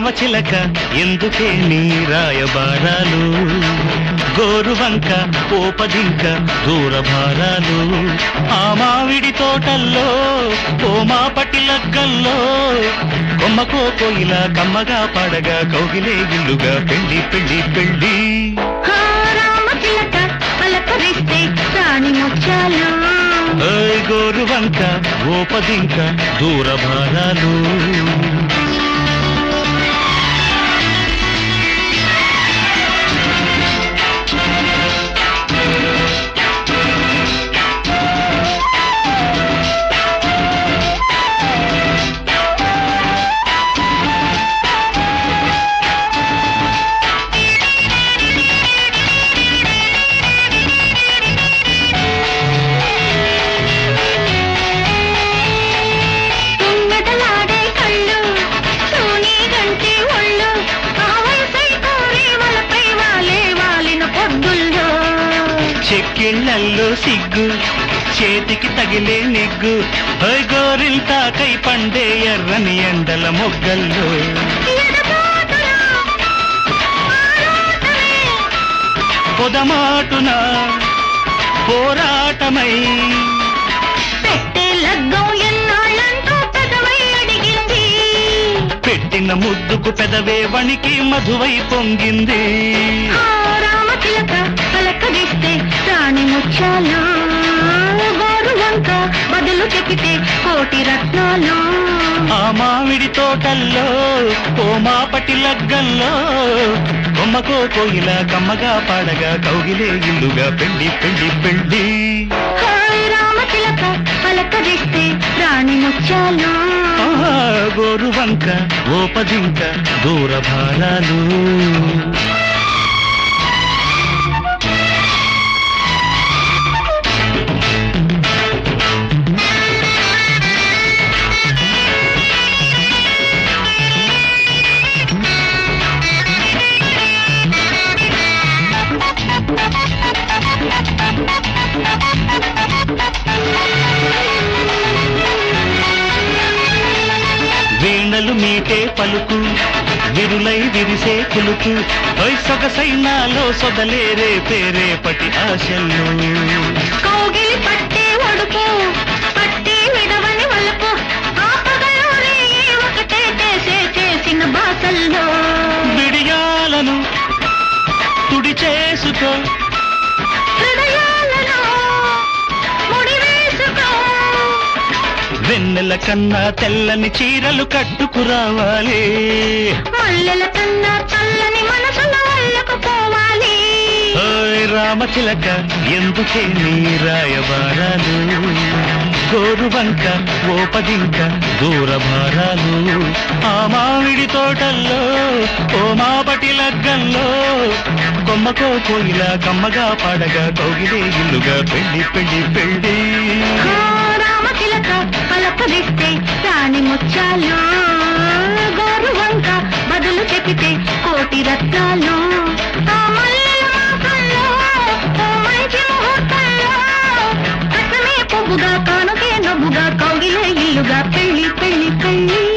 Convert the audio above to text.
రామచిలక ఎందుకే నీ రాయబారాలు గోరువంక పోపదింక దూరభారాలు ఆ మావిడి తోటల్లో ఓ మా పటిలగ్గల్లో కొమ్మకో కోయిల కమ్మగా పాడగా కౌగిలే ఇల్లుగా పెళ్లి పెళ్లి పెళ్లి హా రామచిలక పలకరిస్తే రాణి ముత్యాలు ఓయ్ గోరువంక ఓపదింక దూరభారాలు తుమ్మెదలాడే కళ్ళు సోనీ గంటి ఒళ్ళు ఆ వయసై కోరి వలపై వాలే వాలిన పొద్దుల్లో చెక్కిళ్ళల్లో సిగ్గు చేతికి తగిలే నిగ్గు ఓయ్ గోరింతాకై పండే ఎర్రని ఎండల మొగ్గల్లో ఎడబాటున ఆరాటమే పొదమాటున పోరాటమై పెట్టే లగ్గం ఎన్నాళ్ళంటూ పెదవై అడిగింది పెట్టిన ముద్దుకు పెదవే వణికి మధువై పొంగింది ఆ రామచిలక పలకరిస్తే రాణి ముత్యాలు గోరు వంక బదులు చెక్కితే కోటి రత్నాలు ఆ మామిడి తోటల్లో ఓ మాపటి లగ్గంలో కొమ్మకో కోయిల కమ్మగా పాడగా కౌగిలే ఇల్లుగా పెళ్లి పెళ్లి పెళ్లి హాయ్ రామచిలక పలకరిస్తే రాణి ముత్యాలు ఆహా, గోరువంక ఓపదింక దూరభారాలు వీణలు మీటే పలుకు విరులై విరిసే కులుకు ఓయ్ సొగసైనాలో సొదలేరే పేరేపటి ఆశలు కౌగిలి పట్టే ఒడుపు పట్టి విడవని వలుపు ఆ పగలూరి ఒకటే చేసే చేసిన బాసల్లో విడియాలను తుడి చేసుకో హృదయాలను ముడివేసుకో వెన్నెల కన్నా తెల్లని చీరలు కట్టుకురావాలి మల్లెల కన్నా చల్లని మనసుల వల్లకు పోవాలి ఓయ్ రామచిలక ఎందుకే నీ రాయబారాలు గోరువంక ఓపదింక దూరభారాలు ఆ మామిడి తోటల్లో ఓ మాపటి లగ్గంలో కొమ్మకో కోయిల కమ్మగా పాడగా కౌగిలే ఇల్లుగా పెళ్లి పెళ్లి పెళ్లి ఆ రామచిలక పలకరిస్తే రాణి ముత్యాలు గోరు వంక బదులు చెపితే కోటి రత్నాలు ఆ మల్లెల మాసంలో ఓ మంచి ముహూర్తంలో కసమే పువ్వుగా కానుకే నవ్వుగా కౌగిలే ఇల్లుగా పెళ్లి పెళ్లి పెళ్లి